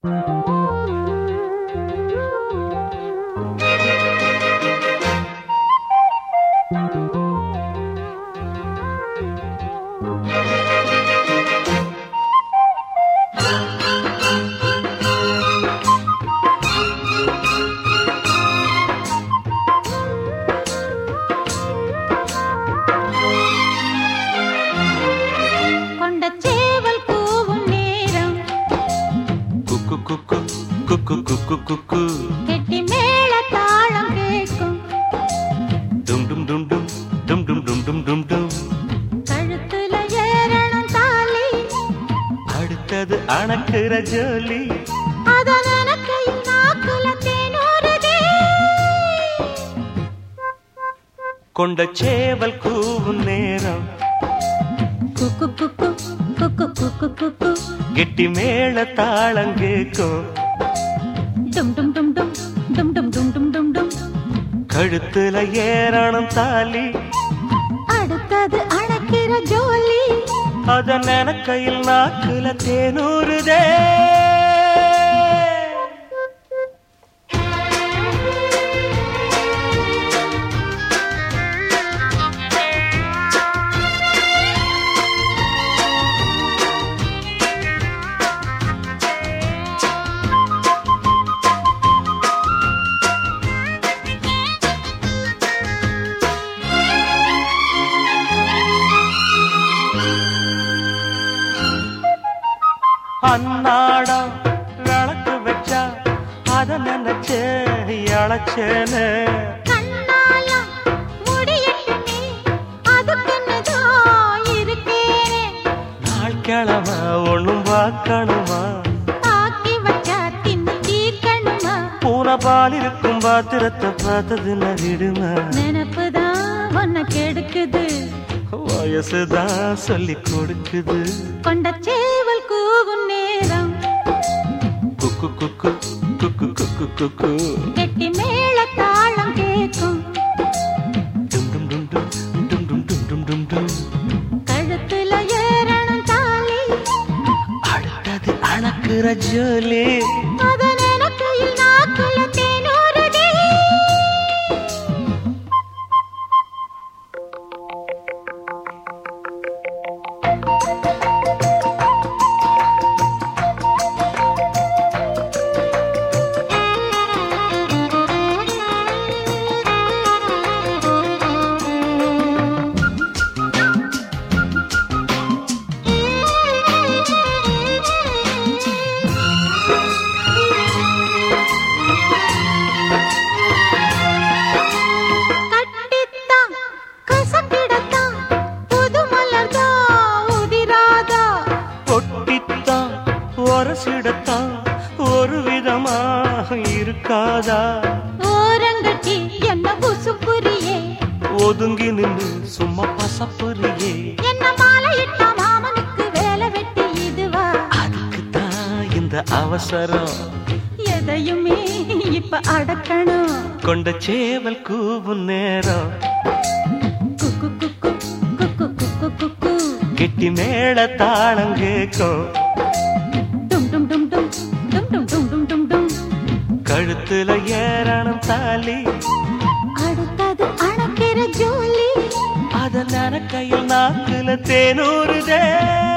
கொண்ட சேவல் கூவும் நேரம் குக்கு குக்கு குக்கு குக்கு குக்கு கெட்டி மேல தாளம் கேட்கும் டும் டும் டும் டும் டும் டும் டும் டும் டும் டும் கழுத்துல ஏறணும் தாலி அடுத்தது அணக்குற ஜோலி அத நினைக்கையில் நாக்குல தேனூறுதே கொண்ட சேவல் கூவும் நேரம் குக்கு குக்கு குக்கு குக்கு குக்கு கெட்டி மேல தாளம் கேக்கும் டும் டும் டும் டும் டும் டும் டும் டும் டும் டும் கழுத்துல ஏறணும் தாலி அடுத்தது அணைக்கிற ஜோலி அத நினைக்கையில் நாக்குல தேனூறுதே அன்னாடம் விளக்கு வச்சா அத நினைச்சே அழைச்சேன்னு கண்ணால முடியட்டுமே அதுக்குன்னுதான் இருக்கேனே நாள் கிழமை ஒண்ணும் பார்க்கணுமா தாக்கி வச்சா தின்னு தீர்க்கணுமா பூனை பால் இருக்கும் பாத்திரத்தை பார்த்தது நடிடுமா நினப்புதான் உன்னை கெடுக்குது வயசுதான் சொல்லி கொடுக்குது கொண்ட சேவல் கூவும் நேரம் குக்கு குக்கு குக்கு குக்கு குக்கு கெட்டி மேல தாளம் கேட்கும் டும் டும் டும் டும் டும் டும் டும் டும் டும் டும் கழுத்துல ஏறணும் தாலி அடுத்தது அணக்குற ஜோலி அத நினைக்கையில் நாக்குல தேனூறுதே கட்டித்தான் கசக்கிடத்தான் புது மலர்தான் உதிராதா கொட்டித்தான் ஒரசிடத்தான் ஒரு விதமா இருக்காதா ஓரங்கட்டி என்ன புசுப்புரியே ஒதுங்கி நின்று சும்மா பசப்புரியே என்ன மாலையிட்ட மாமனுக்கு வேலை வெட்டி இதுவா அதுக்குத்தான் இந்த அவசரம் எதையுமே இப்ப அடக்கணும் கொண்ட சேவல் கூவும் நேரம் குக்கு குக்கு குக்கு குக்கு குக்கு கெட்டி மேல தாளம் கேக்கும் டும் டும் டும் டும் டும் டும் டும் டும் டும் டும் கழுத்துல ஏறணும் தாலி அடுத்தது அணைக்கிற ஜோலி அத நனக்கையில் நாக்குல தேனூறுதே